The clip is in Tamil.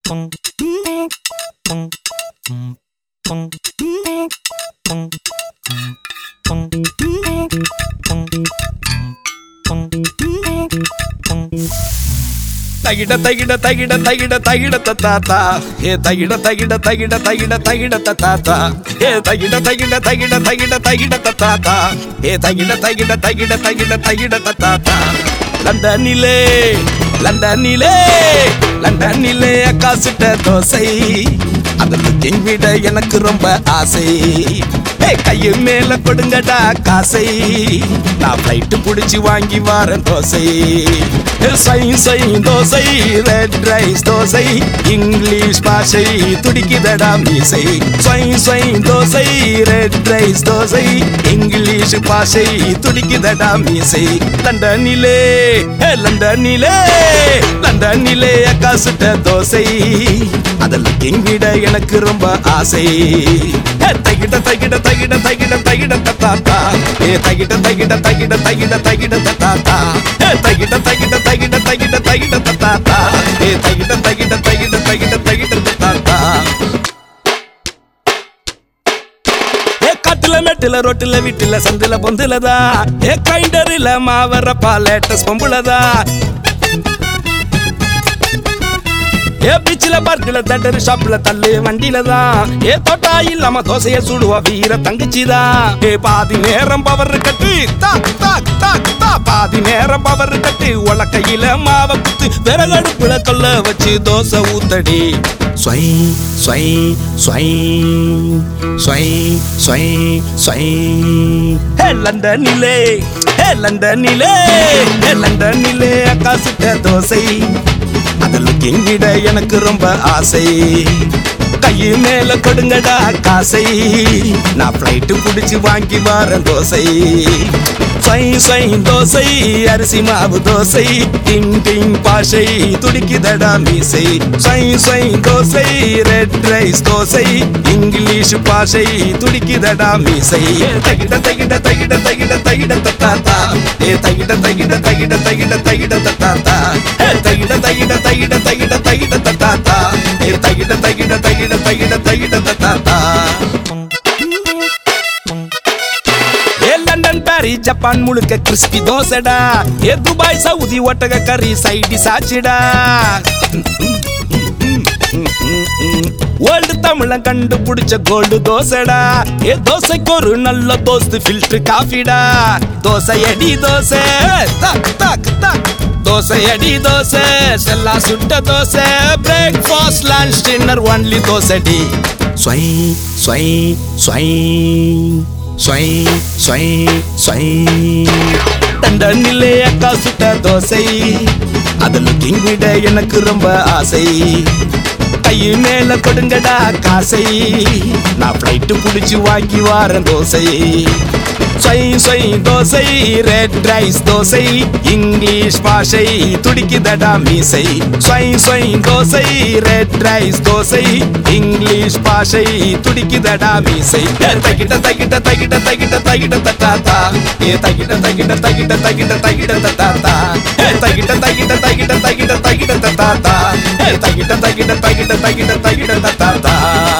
தகிட தகிட தகிட தகிட தகிட தாத்தா ஏ தகிட தகிட தகிட தகிட தகிட தாத்தா ஏ தகிட தகிட தகிட தகிட தகிட தாத்தா ஏ தகிட தகிட தகிட தகிட தகிட தாத்தா லண்டனிலே லண்டனிலே லண்டனிலே அக்கா சுட்ட தோசை அதுக்கு கிங் விட எனக்கு ரொம்ப ஆசை ஏ கையு மேல கொடுங்கடா காசை நான் ஃப்ளைட்டு புடிச்சு வாங்கி வாரேன் தோசை ஏ, சை சை dosa red rice dosa English பாஷை துடிக்குதடா மீசை சை சை dosa red rice dosa English பாஷை துடிக்குதடா மீசை லண்டனிலே ஏ லண்டனிலே லண்டனிலே அக்கா சுட்ட தோசை அதில் கிங் விட எனக்கு ரொம்ப ஆசை ஏ, தகிட தகிட தகிட தகிட தகிட தாத்தா ஏ தகிட தகிட தகிட தகிட தகிட தாத்தா ஏ தகிட தகிட தகிட தகிட தகிட தாத்தா ஏ தகிட தகிட தகிட தகிட தகிட தாத்தா ஏ காட்டுல மெட்டுல ரொட்டுல வீட்டுல சந்துல பொந்துலதா ஏ கைண்டரில மாவரப்பா லேட்டஸ் பொம்புலதா ஏ பீச்சில பார்க்கல தட்டரு ஷாப்ல தள்ளு வண்டியில தான் ஏ தொட்டா இல்லாம தோசைய சுடுவா வீர தங்கச்சிதான் ஏ பாதி நேரம் பவர் கட்டு தாக் தாக் தாக் தா பாதி நேரம் பவர் கட்டு உலக்கையில மாவ குத்து விறகடுப்புல கொல்ல வச்சு தோசை ஊத்தடி ஸ்வை ஸ்வை ஸ்வை ஸ்வை ஸ்வை ஸ்வை ஹே லண்டனிலே ஹே லண்டனிலே ஹே லண்டனிலே அக்கா சுட்ட தோசை அதில் கிங்கிட எனக்கு ரொம்ப ஆசை கையு மேல கொடுங்கடா காசை நான் ஃப்ளைட்டு புடிச்சு வாங்கி வரேன் தோசை ஸ்வை ஸ்வை தோசை அரிசி மாவு தோசை டிங் டிங் பாஷை துடிக்குதடா மீசை ஸ்வை ஸ்வை dosa red rice dosa English பாஷை துடிக்குதடா மீசை ஏ தகிட தகிட தகிட தகிட தகிட தாத்தா ஏ தகிட தகிட தகிட தகிட தகிட தாத்தா ஏ தகிட தகிட தகிட தகிட தகிட தாத்தா ஏ தகிட தகிட தகிட தகிட தகிட தாத்தா ஏ லண்டன் பாரிஸ் ஜப்பான் முழுக்க கிறிஸ்பி தோசைடா ஏ துபாய் சவுதி ஒட்டக கறி சைடி சாச்சிடா வேர்ல்டு தமிழன் கண்டுபிடிச்ச கோல்டு தோசைடா ஏ தோசைக்கு ஒரு நல்ல தோஸ்து ஃபில்டர் காஃபிடா தோசை அடி தோசை தாக் தாக் தாக் தோசை அடி தோசை செல்லா சுட்ட dosa breakfast lunch dinner only dosa டி ஸ்வை ஸ்வை ஸ்வை ஸ்வை ஸ்வை ஸ்வை தண்டனிலே அக்கா சுட்ட தோசை அதில் கிங் விட எனக்கு ரொம்ப ஆசை கையு மேல கொடுங்கடா காசை நான் ஃப்ளைட்டு புடிச்சு வாங்கி வாரேன் தோசை ஸ்வை ஸ்வை dosa red rice dosa English பாஷை துடிக்குதடா மீசை ஸ்வை ஸ்வை dosa red rice dosa English பாஷை துடிக்குதடா மீசை ஏ, தகிட தகிட தகிட தகிட தகிட தட்டாத்தா ஏ தகிட தகிட தகிட தகிட தகிட தட்டாத்தா ஏ தகிட தகிட தகிட தகிட தகிட தட்டாத்தா ஏ தகிட தகிட தகிட தகிட தகிட தட்டாத்தா